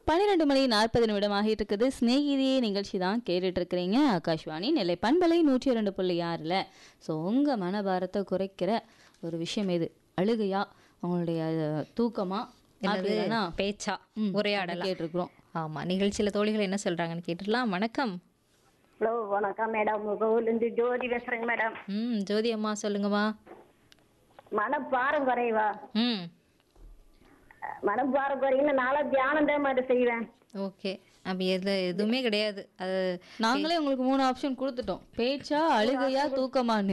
பன்னிரெண்டு மணி நாற்பது நிமிடம் ஆகிட்டு இருக்குது ஸ்நேகிதியே நிகழ்ச்சி தான் கேட்டுட்டு இருக்கிறீங்க ஆகாஷ்வாணி நெல்லை பண்பலை நூற்றி இரண்டு புள்ளி ஆறில் ஸோ உங்கள் மனபாரத்தை குறைக்கிற ஒரு விஷயம் எது அழுகையா உங்களுடைய அஹ், தூக்கமா என்னது அப்படின்னா பேச்சா ம், உரையாடலாம் கேட்டிருக்கிறோம் ஆமா நிகழ்ச்சியில தோழிகள் என்ன சொல்றாங்கன்னு கேட்டுடலாம் வணக்கம் ஹலோ வணக்கம் மேடம் ஊர்லேருந்து ஜோதி பேசுறேங்க மேடம் ம் ஜோதி அம்மா சொல்லுங்கம்மா மனப்பாரம் குறைவா ம் மனப்பாரம் குறையின்னு நாளா தியானம் தான் மட்டும் செய்வேன் ஓகே அப்படி எது எதுவுமே கிடையாது அது நாங்களே உங்களுக்கு மூணு ஆப்ஷன் கொடுத்துட்டோம் பேச்சா அழுகையா தூக்கமான்னு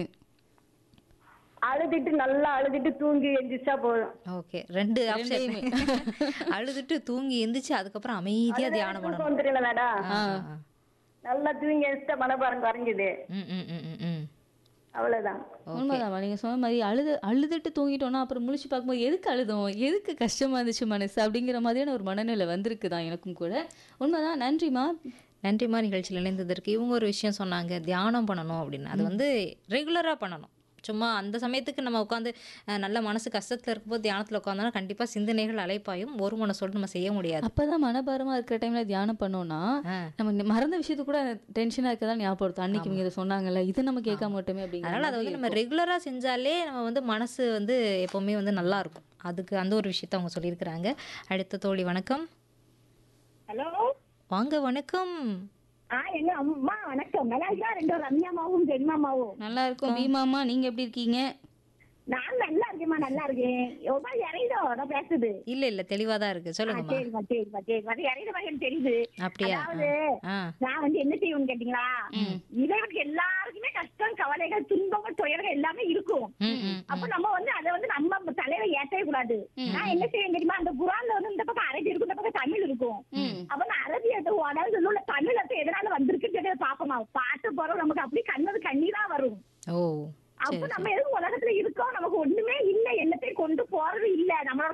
அழுதுட்டு நல்லா அழுதுட்டு தூங்கி எந்திரிச்சா போதும் ஓகே ரெண்டு ஆப்ஷன் அழுதுட்டு தூங்கி எந்திரிச்சு அதுக்கப்புறம் அமைதியா தியானம் தூக்கம் பண்ணணும் வந்துருல மேடம் ஆ, நல்லா தூங்கி எந்திரிச்சா மனப்பாரம் குறைஞ்சுது ம் ம் ம் ம், ம் அவ்வளவுதான் உண்மைதான் நீங்க சொன்ன மாதிரி அழுது அழுதுட்டு தூங்கிட்டோம்னா அப்புறம் முழிச்சு பார்க்கும்போது எதுக்கு அழுதோம் எதுக்கு கஷ்டமா இருந்துச்சு மனசு அப்படிங்கிற மாதிரியான ஒரு மனநிலை வந்திருக்கு தான் எனக்கும் கூட உண்மைதான் நன்றிமா நன்றிமா நிகழ்ச்சியில் இணைந்ததற்கு இவங்க ஒரு விஷயம் சொன்னாங்க தியானம் பண்ணணும் அப்படின்னு அது வந்து ரெகுலராக பண்ணணும் சும்மா அந்த சமயத்துக்கு நம்ம உட்காந்து நல்ல மனசு கஷ்டத்தில் இருக்கும்போது தியானத்தில் உட்காந்தோம்னா கண்டிப்பாக சிந்தனைகள் அலைப்பாயும் ஒரு மனசோடு நம்ம செய்ய முடியாது அப்பதான் மனபாரமா இருக்கிற டைம்ல தியானம் பண்ணோம்னா ஆ. நம்ம நி- மறந்த விஷயத்து கூட டென்ஷனா இருக்கதான் ஞாபகப்படுத்தும் அன்னைக்கு இவங்க இதை சொன்னாங்கல்ல இதை நம்ம கேட்காம மட்டுமே அப்படிங்கிற அதனால் அதை வந்து நம்ம ரெகுலராக செஞ்சாலே நம்ம வந்து மனசு வந்து எப்போவுமே வந்து நல்லா இருக்கும் அதுக்கு அந்த ஒரு விஷயத்த அவங்க சொல்லியிருக்கிறாங்க அடுத்த தோழி வணக்கம் ஹலோ வாங்க வணக்கம் ஆ எங்க அம்மா வணக்கம் நல்லா இருக்கா ரெண்டு ரம்யாமாவும் ஜென்மாமாவும் நல்லா இருக்கும் பீமாமா நீங்க எப்படி இருக்கீங்க நான் நல்லா இருக்கேம்மா நல்லா இருக்கேன் ரொம்ப இறைதோ நான் பேசுது இல்லை இல்லை தெளிவாக தான் இருக்குது ஆ, சொல்லுங்கம்மா சரிம்மா சரிம்மா சரிம்மா அது இறைத மாதிரி எனக்கு தெரியுது அப்படியா அதாவது ஆ நான் வந்து என்ன செய்வேன்னு கேட்டீங்களா இறைவனுக்கு எல்லாருக்குமே கஷ்டம் கவலைகள் துன்பங்கள் துயர்கள் எல்லாமே இருக்கும் ம் ம் அப்ப நம்ம வந்து அதை வந்து நம்ம தலையில ஏற்றவே கூடாது நான் என்ன செய்வேன் தெரியுமா அந்த குரான்ல வந்து இந்த பக்கம் அரபி இருக்கும் இந்த பக்கம் தமிழ் இருக்கும் அப்ப நான் அரபி எடுத்து அதாவது உள்ள தமிழ் அர்த்தம் எதனால வந்திருக்குன்னு சொல்லி பாப்போமா பாட்டு போறோம் நமக்கு அப்படியே கண்ணது கண்ணீரா வரும் ஓ அப்ப நம்ம எதுவும் உலகத்துல இருக்கோம் நமக்கு ஒண்ணுமே இல்ல என்னத்தையும் கொண்டு போறது இல்ல நம்மளோட